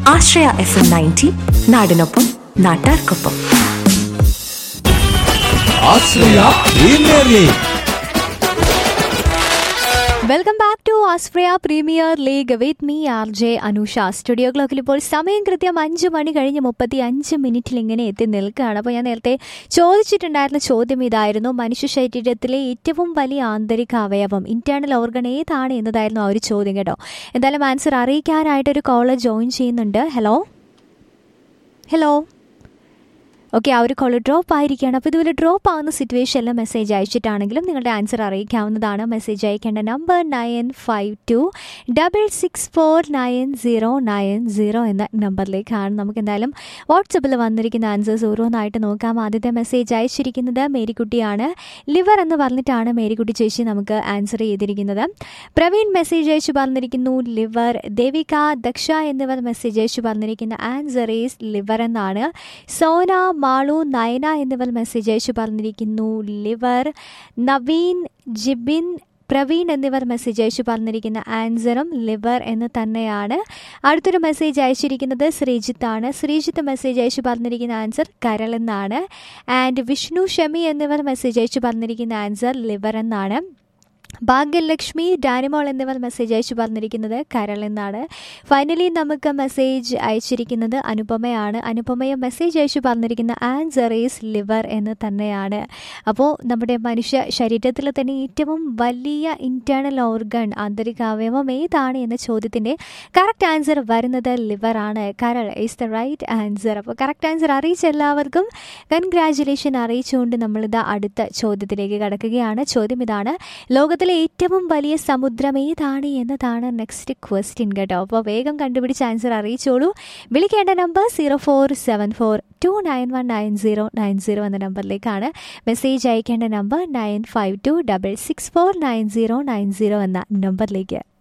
ആശ്രയ F M ninety നാടിനൊപ്പം നാട്ടാർക്കൊപ്പം Ashraya premier league welcome back to ആസ്പ്രിയ premier league with me R J Anusha studio ക്ലോക്കിൽ ഇപ്പോൾ സമയം കൃത്യം അഞ്ച് മണി കഴിഞ്ഞ് മുപ്പത്തി അഞ്ച് മിനിറ്റിൽ ഇങ്ങനെ എത്തി നിൽക്കുകയാണ് അപ്പോൾ ഞാൻ നേരത്തെ ചോദിച്ചിട്ടുണ്ടായിരുന്ന ചോദ്യം ഇതായിരുന്നു മനുഷ്യ ശരീരത്തിലെ ഏറ്റവും വലിയ ആന്തരിക അവയവം ഇന്റേണൽ ഓർഗൺ ഏതാണ് എന്നതായിരുന്നു ആ ഒരു ചോദ്യം കേട്ടോ എന്തായാലും ആൻസർ അറിയിക്കാനായിട്ട് ഒരു കോളർ ജോയിൻ ചെയ്യുന്നുണ്ട് ഹലോ ഹലോ ഓക്കെ ആ ഒരു കോൾ ഡ്രോപ്പ് ആയിരിക്കുകയാണ് അപ്പോൾ ഇതുപോലെ ഡ്രോപ്പ് ആവുന്ന സിറ്റുവേഷനിൽ മെസ്സേജ് അയച്ചിട്ടാണെങ്കിലും നിങ്ങളുടെ ആൻസർ അറിയിക്കാവുന്നതാണ് മെസ്സേജ് അയക്കേണ്ട number nine five two double six four nine zero nine zero എന്ന നമ്പറിലേക്കാണ് നമുക്ക് എന്തായാലും വാട്സപ്പിൽ വന്നിരിക്കുന്ന ആൻസേഴ്സ് ഓരോന്നായിട്ട് നോക്കാം ആദ്യത്തെ മെസ്സേജ് അയച്ചിരിക്കുന്നത് മേരിക്കുട്ടിയാണ് ലിവർ എന്ന് പറഞ്ഞിട്ടാണ് മേരിക്കുട്ടി ചേച്ചി നമുക്ക് ആൻസർ ചെയ്തിരിക്കുന്നത് പ്രവീൺ മെസ്സേജ് അയച്ചു പറഞ്ഞിരിക്കുന്നു ലിവർ ദേവിക ദക്ഷ എന്നിവർ മെസ്സേജ് അയച്ചു പറഞ്ഞിരിക്കുന്ന ആൻസർ ഈസ് ലിവർ എന്നാണ് സോന മാളു നയന എന്നിവർ മെസ്സേജ് അയച്ചു പറഞ്ഞിരിക്കുന്നു ലിവർ നവീൻ ജിബിൻ പ്രവീൺ എന്നിവർ മെസ്സേജ് അയച്ചു പറഞ്ഞിരിക്കുന്ന ആൻസറും ലിവർ എന്ന് തന്നെയാണ് അടുത്തൊരു മെസ്സേജ് അയച്ചിരിക്കുന്നത് ശ്രീജിത്താണ് ശ്രീജിത്ത് മെസ്സേജ് അയച്ചു പറഞ്ഞിരിക്കുന്ന ആൻസർ കരൾ എന്നാണ് ആൻഡ് വിഷ്ണു ഷമി എന്നിവർ മെസ്സേജ് അയച്ചു പറഞ്ഞിരിക്കുന്ന ആൻസർ ലിവർ എന്നാണ് ഭാഗ്യലക്ഷ്മി ഡാനിമോൾ എന്നിവർ മെസ്സേജ് അയച്ചു പറഞ്ഞിരിക്കുന്നത് കരൾ എന്നാണ് ഫൈനലി നമുക്ക് മെസ്സേജ് അയച്ചിരിക്കുന്നത് അനുപമയാണ് അനുപമയെ മെസ്സേജ് അയച്ചു പറഞ്ഞിരിക്കുന്ന ആൻസർ ഈസ് ലിവർ എന്ന് തന്നെയാണ് അപ്പോൾ നമ്മുടെ മനുഷ്യ ശരീരത്തിൽ തന്നെ ഏറ്റവും വലിയ ഇൻറ്റേർണൽ ഓർഗൺ ആന്തരിക അവയവം ഏതാണ് എന്ന ചോദ്യത്തിൻ്റെ കറക്റ്റ് ആൻസർ വരുന്നത് ലിവർ ആണ് കരൾ ഈസ് ദ റൈറ്റ് ആൻസർ അപ്പോൾ കറക്റ്റ് ആൻസർ അറിയിച്ച എല്ലാവർക്കും കൺഗ്രാജുലേഷൻ അറിയിച്ചുകൊണ്ട് നമ്മളിത് അടുത്ത ചോദ്യത്തിലേക്ക് കടക്കുകയാണ് ചോദ്യം ഇതാണ് ലോകത്തിലെ ഏറ്റവും വലിയ സമുദ്രം ഏതാണ് എന്നതാണ് നെക്സ്റ്റ് ക്വസ്റ്റ്യൻ കേട്ടോ അപ്പോൾ വേഗം കണ്ടുപിടിച്ച് ആൻസർ അറിയിച്ചോളൂ വിളിക്കേണ്ട number zero four seven four two nine one nine zero nine zero എന്ന നമ്പറിലേക്കാണ് മെസ്സേജ് അയക്കേണ്ട number nine five two double six four nine zero nine zero എന്ന നമ്പറിലേക്ക്